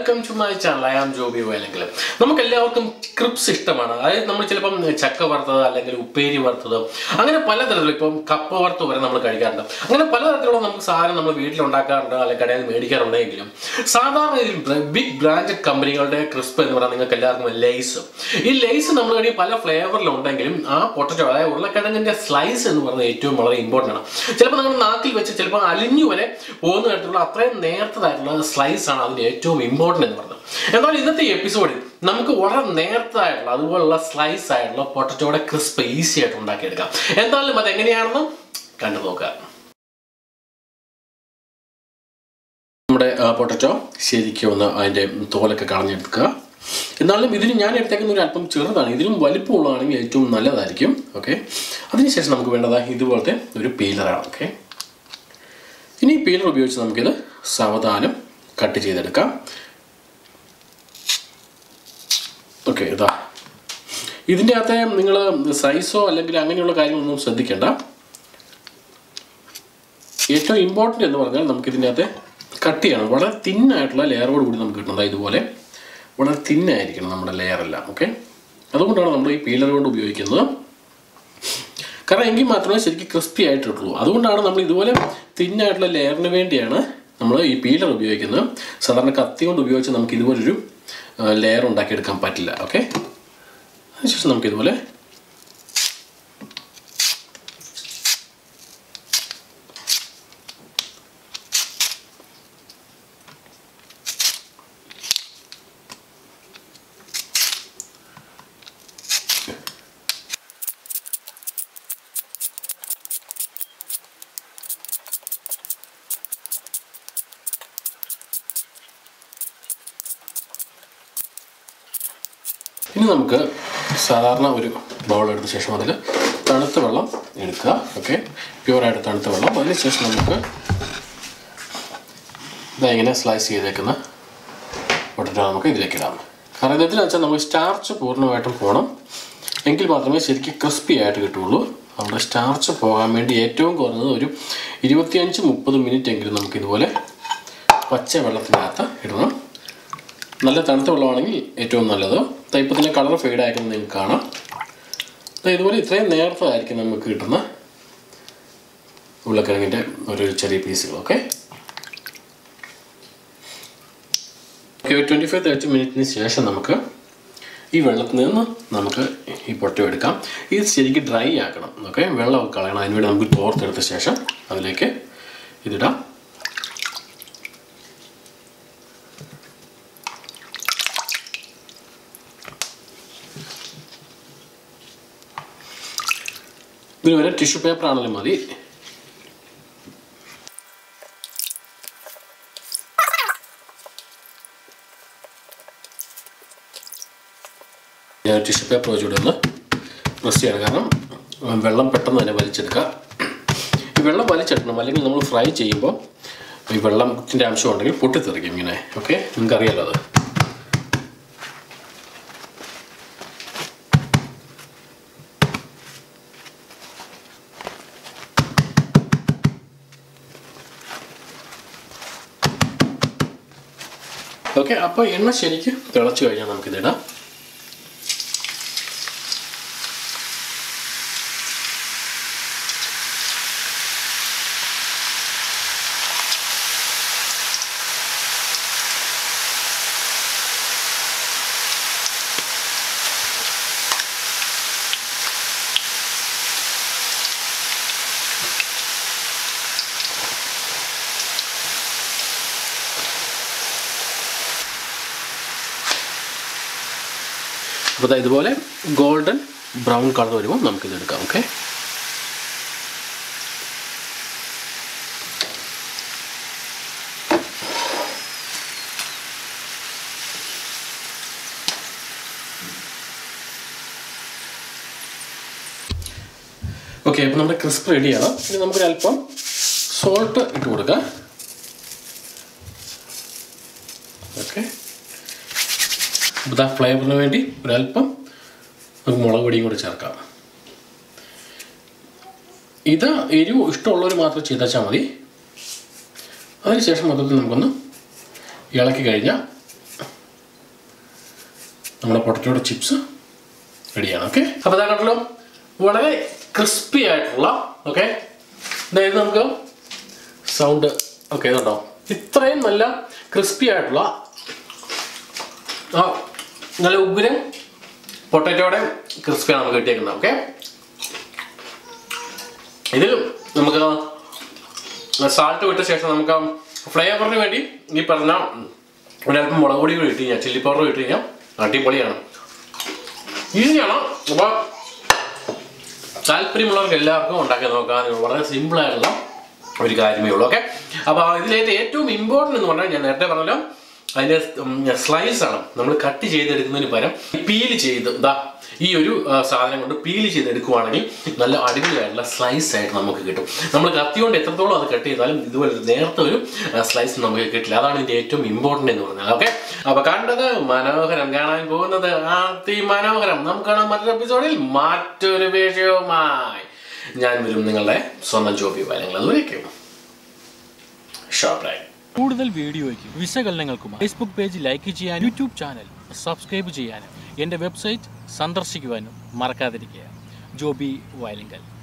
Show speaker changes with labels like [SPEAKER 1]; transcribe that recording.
[SPEAKER 1] welcome to my channel I am Joby അല്ലെങ്കിൽ നമുക്ക് എല്ലാവർക്കും ക്രിപ്സ് ഇഷ്ടമാണ് അതായത് നമ്മൾ ചിലപ്പം ചക്ക വറുത്തത് അല്ലെങ്കിൽ ഉപ്പേരി വറുത്തത് അങ്ങനെ പലതരത്തിലും ഇപ്പം കപ്പ വറുത്ത് വരെ നമ്മൾ കഴിക്കാറുണ്ട് അങ്ങനെ പലതരത്തിലുള്ള നമുക്ക് സാധനം നമ്മൾ വീട്ടിൽ ഉണ്ടാക്കാറുണ്ട് അല്ലെങ്കിൽ കടയിൽ നിന്ന് മേടിക്കാറുണ്ടെങ്കിലും സാധാരണ ഇതിൽ ബിഗ് ബ്രാൻഡഡ് കമ്പനികളുടെ ക്രിസ്പ് എന്ന് പറഞ്ഞാൽ നിങ്ങൾക്ക് എല്ലാവർക്കും ലേസ് ഈ ലേസ് നമ്മൾ കടി പല ഫ്ലേവറിലുണ്ടെങ്കിലും ആ പൊട്ടറ്റോ അതായത് ഉരുളക്കിഴങ്ങിന്റെ സ്ലൈസ് എന്ന് പറയുന്നത് ഏറ്റവും വളരെ ഇമ്പോർട്ടൻ്റ് ആണ് ചിലപ്പോൾ നിങ്ങൾ നാക്കിൽ വെച്ച് ചിലപ്പോൾ അലിഞ്ഞു വരെ പോകുന്ന തരത്തിലുള്ള അത്രയും നേർത്തതായിട്ടുള്ള സ്ലൈസ് ആണ് അതിന് ഏറ്റവും ഇമ്പോർട്ടൻ്റ് എന്ന് പറയുന്നത് എന്നാൽ ഇന്നത്തെ എപ്പിസോഡിൽ നമുക്ക് വളരെ നേർത്തതായിട്ടുള്ള അതുപോലുള്ള സ്ലൈസ് ആയിട്ടുള്ള പൊട്ടറ്റോയുടെ ക്രിസ്പ് ഈസി ആയിട്ട് ഉണ്ടാക്കിയെടുക്കാം എന്തായാലും അത് എങ്ങനെയാണെന്ന് കണ്ടു നോക്കാം നമ്മുടെ പൊട്ടറ്റോ ശരിക്കും ഒന്ന് അതിൻ്റെ തോലൊക്കെ കളഞ്ഞെടുക്കുക എന്നാലും ഇതിന് ഞാൻ എടുത്തേക്കുന്ന ഒരു അല്പം ചെറുതാണ് ഇതിലും വലിപ്പമുള്ളതാണെങ്കിൽ ഏറ്റവും നല്ലതായിരിക്കും ഓക്കെ അതിനുശേഷം നമുക്ക് വേണ്ടത് ഇതുപോലത്തെ ഒരു പീലറാണ് ഓക്കെ ഇനി ഈ പീലർ ഉപയോഗിച്ച് നമുക്കിത് സാവധാനം കട്ട് ചെയ്തെടുക്കാം ഓക്കെ ഇതാ ഇതിൻ്റെ അകത്തെ നിങ്ങൾ സൈസോ അല്ലെങ്കിൽ അങ്ങനെയുള്ള കാര്യങ്ങളൊന്നും ശ്രദ്ധിക്കേണ്ട ഏറ്റവും ഇമ്പോർട്ടൻ്റ് എന്ന് പറഞ്ഞാൽ നമുക്കിതിൻ്റെ അകത്തെ കട്ട് ചെയ്യണം വളരെ തിന്നായിട്ടുള്ള ലെയറോട് കൂടി നമുക്ക് കിട്ടുന്നത് ഇതുപോലെ വളരെ തിന്നായിരിക്കണം നമ്മുടെ ലെയർ എല്ലാം ഓക്കെ അതുകൊണ്ടാണ് നമ്മൾ ഈ പീലർ കൊണ്ട് ഉപയോഗിക്കുന്നത് കാരണം എങ്കിൽ മാത്രമേ ശരിക്കും ക്രിസ്പി ആയിട്ടുള്ളൂ അതുകൊണ്ടാണ് നമ്മൾ ഇതുപോലെ തിന്നായിട്ടുള്ള ലെയറിന് വേണ്ടിയാണ് നമ്മൾ ഈ പീലർ ഉപയോഗിക്കുന്നത് സാധാരണ കത്തി കൊണ്ട് ഉപയോഗിച്ച് നമുക്ക് ഇതുപോലൊരു ലെയർ ഉണ്ടാക്കിയെടുക്കാൻ പറ്റില്ല ഓക്കെ അതിനുശേഷം നമുക്കിതുപോലെ ഇനി നമുക്ക് സാധാരണ ഒരു ബൗൾ എടുത്ത ശേഷം അതിൽ തണുത്ത വെള്ളം എടുക്കുക ഓക്കെ പ്യുവറായിട്ട് തണുത്ത വെള്ളം അതിനുശേഷം നമുക്ക് ഇതാ ഇങ്ങനെ സ്ലൈസ് ചെയ്തേക്കുന്ന പൊട്ടറ്റോ നമുക്ക് ഇതിലേക്ക് ഇടാം കാരണം ഇതെന്തിനാ വെച്ചാൽ നമുക്ക് സ്റ്റാർച്ച് പൂർണ്ണമായിട്ടും പോകണം എങ്കിൽ മാത്രമേ ശരിക്കും ക്രിസ്പി ആയിട്ട് കിട്ടുള്ളൂ നമ്മുടെ സ്റ്റാർച്ച് പോകാൻ വേണ്ടി ഏറ്റവും കുറഞ്ഞത് ഒരു ഇരുപത്തിയഞ്ച് മുപ്പത് മിനിറ്റ് എങ്കിലും നമുക്ക് ഇതുപോലെ പച്ച വെള്ളത്തിനകത്ത് ഇടണം നല്ല തണുത്ത വെള്ളമാണെങ്കിൽ ഏറ്റവും നല്ലത് തൈപ്പത്തിൻ്റെ കളർ ഫെയ്ഡ് ആയിരിക്കുന്നത് നിങ്ങൾക്ക് കാണാം ദാ ഇതുപോലെ ഇത്രയും നേർത്തതായിരിക്കും നമുക്ക് കിട്ടുന്ന ഉരുളക്കിഴങ്ങിൻ്റെ ഒരു ചെറിയ പീസുകളൊക്കെ ഓക്കെ ട്വൻറ്റി ഫൈവ് തേർട്ടി മിനിറ്റിന് ശേഷം നമുക്ക് ഈ വെള്ളത്തിൽ നിന്ന് നമുക്ക് ഈ പൊട്ട എടുക്കാം ഇത് ശരിക്കും ഡ്രൈ ആക്കണം ഓക്കെ വെള്ളം കളയണം അതിനുവേണ്ടി നമുക്ക് തോർത്തെടുത്ത ശേഷം അതിലേക്ക് ഇതിടാം ഇതിന് വരെ ടിഷ്യൂ പേപ്പർ ആണെങ്കിലും മതി ഞാൻ ടിഷ്യൂ പേപ്പർ വെച്ചുകൂടെ ഒന്ന് പ്രസ് ചെയ്യണം കാരണം വെള്ളം പെട്ടെന്ന് തന്നെ വലിച്ചെടുക്കുക ഈ വെള്ളം വലിച്ചെടുക്കണം അല്ലെങ്കിൽ നമ്മൾ ഫ്രൈ ചെയ്യുമ്പോൾ ഈ വെള്ളത്തിൻ്റെ അംശം ഉണ്ടെങ്കിൽ പൊട്ടിത്തെറിക്കും ഇങ്ങനെ ഓക്കെ നിങ്ങൾക്കറിയാലോ അത് ഓക്കെ അപ്പോൾ എണ്ണ ശരിക്കും തിളച്ച് കഴിഞ്ഞാൽ നമുക്കിതിടാം അപ്പോൾ ദാ ഇതുപോലെ ഗോൾഡൻ ബ്രൗൺ കളർ വരുമ്പോൾ നമുക്കിത് എടുക്കാം ഓക്കെ ഓക്കെ അപ്പോൾ നമ്മുടെ ക്രിസ്പ് റെഡിയാണ് ഇനി നമുക്കൊരല്പം സോൾട്ട് ഇട്ട് കൊടുക്കാം ഓക്കെ ഇതാ ഫ്ലേവറിന് വേണ്ടി ഒരല്പം നമുക്ക് മുളക് പൊടിയും കൂടി ചേർക്കാം ഇത് എരിവ് ഇഷ്ടമുള്ളവർ മാത്രം ചെയ്താച്ചാൽ മതി അതിനുശേഷം മൊത്തത്തിൽ നമുക്കൊന്ന് ഇളക്കി കഴിഞ്ഞാൽ നമ്മുടെ പൊട്ടറ്റോയുടെ ചിപ്സ് റെഡിയാണ് ഓക്കെ അപ്പോൾ അതാ കണ്ടല്ലോ വളരെ ക്രിസ്പി ആയിട്ടുള്ള ഓക്കെ അതായത് നമുക്ക് സൗണ്ട് ഓക്കെ ഇതുണ്ടോ ഇത്രയും നല്ല ക്രിസ്പി ആയിട്ടുള്ള ആ നല്ല ഉഗ്രം പൊട്ടറ്റോയുടെ ക്രിസ്പിയാണ് നമുക്ക് കിട്ടിയേക്കുന്നത് ഓക്കെ ഇതിൽ നമുക്ക് സാൾട്ട് വിട്ട ശേഷം നമുക്ക് ഫ്ലേവറിന് വേണ്ടി ഈ പറഞ്ഞ ഒരല്പം മുളക് പൊടി കൂടി ഇട്ട് കഴിഞ്ഞാൽ ചില്ലി പൗഡർ ഇട്ട് കഴിഞ്ഞാൽ അടിപൊളിയാണ് ഈസിയാണ് അപ്പോൾ താല്പര്യമുള്ളവർക്ക് എല്ലാവർക്കും ഉണ്ടാക്കി നോക്കാൻ വളരെ സിമ്പിൾ ആയിട്ടുള്ള ഒരു കാര്യമേ ഉള്ളൂ ഓക്കെ അപ്പോൾ ഇതിലേറ്റ് ഏറ്റവും ഇമ്പോർട്ടൻ്റ് എന്ന് പറഞ്ഞാൽ ഞാൻ നേരത്തെ പറഞ്ഞല്ലോ അതിൻ്റെ സ്ലൈസ് ആണ് നമ്മൾ കട്ട് ചെയ്തെടുക്കുന്നതിന് പകരം പീൽ ചെയ്ത് ഇതാ ഈ ഒരു ആ, സാധനം കൊണ്ട് പീൽ ചെയ്തെടുക്കുവാണെങ്കിൽ നല്ല അടിപൊളിയായിട്ടുള്ള സ്ലൈസ് ആയിട്ട് നമുക്ക് കിട്ടും നമ്മൾ കത്തി കൊണ്ട് എത്രത്തോളം അത് കട്ട് ചെയ്താലും ഇതുപോലെ ഒരു നേരത്തെ ഒരു സ്ലൈസ് നമുക്ക് കിട്ടില്ല അതാണ് ഇതിൻ്റെ ഏറ്റവും ഇമ്പോർട്ടൻ്റ് എന്ന് പറഞ്ഞാൽ ഓക്കെ അപ്പോൾ കണ്ടത് മനോഹരം കാണാൻ പോകുന്നത് അതിമനോഹരം നമുക്ക് കാണാം മറ്റൊരു എപ്പിസോഡിൽ മറ്റൊരു വിഷയവുമായി ഞാൻ വരും നിങ്ങളുടെ സ്വന്തം ജോബി കാര്യങ്ങൾ അതുവരേക്കും ഷോപ്പ്
[SPEAKER 2] കൂടുതൽ വീഡിയോയ്ക്കും വിശകലനങ്ങൾക്കുമായി ഫേസ്ബുക്ക് പേജ് ലൈക്ക് ചെയ്യാനും യൂട്യൂബ് ചാനൽ സബ്സ്ക്രൈബ് ചെയ്യാനും എൻ്റെ വെബ്സൈറ്റ് സന്ദർശിക്കുവാനും മറക്കാതിരിക്കുക ജോബി വയലിങ്കൽ